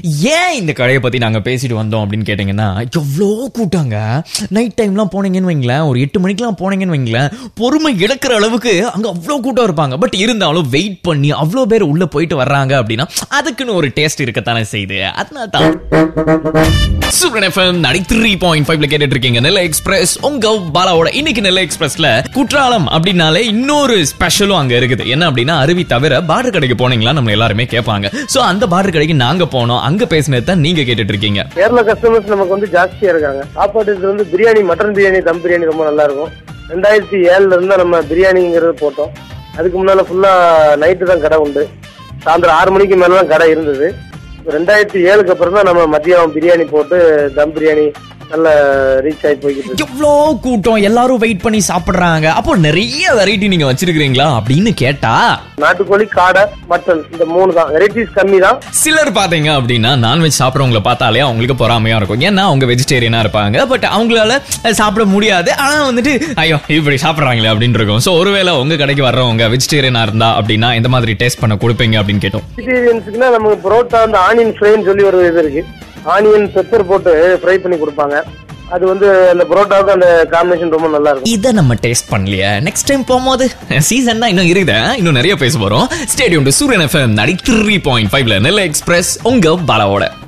ஏன் இந்த கடையை பத்தி நாங்க பேசிட்டு வந்தோம் அப்படின்னு கேட்டீங்கன்னா எவ்வளோ கூட்டாங்க நைட் டைம்லாம் போனீங்கன்னு வைங்களேன் ஒரு எட்டு மணிக்கெல்லாம் போனீங்கன்னு வைங்களேன் பொறுமை இழக்கிற அளவுக்கு அங்க அவ்வளோ கூட்டம் இருப்பாங்க பட் இருந்தாலும் வெயிட் பண்ணி அவ்வளோ பேர் உள்ள போயிட்டு வர்றாங்க அப்படின்னா அதுக்குன்னு ஒரு டேஸ்ட் இருக்கத்தானே செய்யுது அதனால தான் super FM ninety three point ஃபைவ்ல கேட்டுட்டு இருக்கீங்க நெல்லை எக்ஸ்பிரஸ் உங்க பாலாவோட இன்னைக்கு நெல்லை எக்ஸ்பிரஸ்ல குற்றாலம் அப்படின்னாலே இன்னொரு ஸ்பெஷலும் அங்க இருக்குது என்ன அப்படின்னா அருவி தவிர பார்டர் கடைக்கு போனீங்களா நம்ம எல்லாருமே கேட்பாங்க சோ அந்த பார்டர் கடைக்கு நாங்க போனோம் அங்க பேசினது தான் நீங்க கேட்டுட்டு இருக்கீங்க கேரளா கஸ்டமர்ஸ் நமக்கு வந்து ஜாஸ்தியா இருக்காங்க சாப்பாடு இது வந்து பிரியாணி மட்டன் பிரியாணி தம் பிரியாணி ரொம்ப நல்லா இருக்கும் ரெண்டாயிரத்தி ஏழுல இருந்தா நம்ம பிரியாணிங்கிறது போட்டோம் அதுக்கு முன்னால ஃபுல்லா நைட்டு தான் கடை உண்டு சாயந்தரம் ஆறு மணிக்கு மேல தான் கடை இருந்தது ரெண்டாயிரத்தி ஏழுக்கு அப்புறம் தான் நம்ம மதியம் பிரியாணி போட்டு தம் பிரியாணி நல்ல ரீச் ஆகி போய்கிட்டு இருக்கு எவ்வளோ கூட்டம் எல்லாரும் வெயிட் பண்ணி சாப்பிடுறாங்க அப்போ நிறைய வெரைட்டி நீங்க வச்சிருக்கீங்களா அப்படின்னு கேட்டா நாட்டுக்கோழி காடை மட்டன் இந்த மூணு தான் வெரைட்டிஸ் கம்மி தான் சிலர் பாத்தீங்க அப்படின்னா நான்வெஜ் சாப்பிட்றவங்கள பார்த்தாலே அவங்களுக்கு பொறாமையா இருக்கும் ஏன்னா அவங்க வெஜிடேரியனா இருப்பாங்க பட் அவங்களால அஹ், சாப்பிட முடியாது ஆனா வந்துட்டு ஐயோ இப்படி சாப்பிடுறாங்களே அப்படின்னு இருக்கும் ஸோ ஒருவேளை உங்க கடைக்கு வர்றவங்க வெஜிடேரியனா இருந்தா அப்படின்னா எந்த மாதிரி டேஸ்ட் பண்ண கொடுப்பீங்க அப்படின்னு கேட்டோம் வெஜிடேரியன்ஸுக்குன்னா நமக்கு புரோட்டா வந்து ஆனியன் ஃப்ரைன்னு சொல்லி ஒரு இது இருக்கு ஆனியன் பெப்பர் போட்டு ஃப்ரை பண்ணி கொடுப்பாங்க அது வந்து அந்த புரோட்டாவுக்கு அந்த காம்பினேஷன் ரொம்ப நல்லா இருக்கும் இதை நம்ம டேஸ்ட் பண்ணலையே நெக்ஸ்ட் டைம் போகும்போது சீசன் தான் இன்னும் இருக்குது இன்னும் நிறைய பேச போறோம் ஸ்டேடியம் சூரியன் எஃப்எம் நடி த்ரீ பாயிண்ட் ஃபைவ்ல நெல்லை எக்ஸ்பிரஸ் உங்க பாலாவோட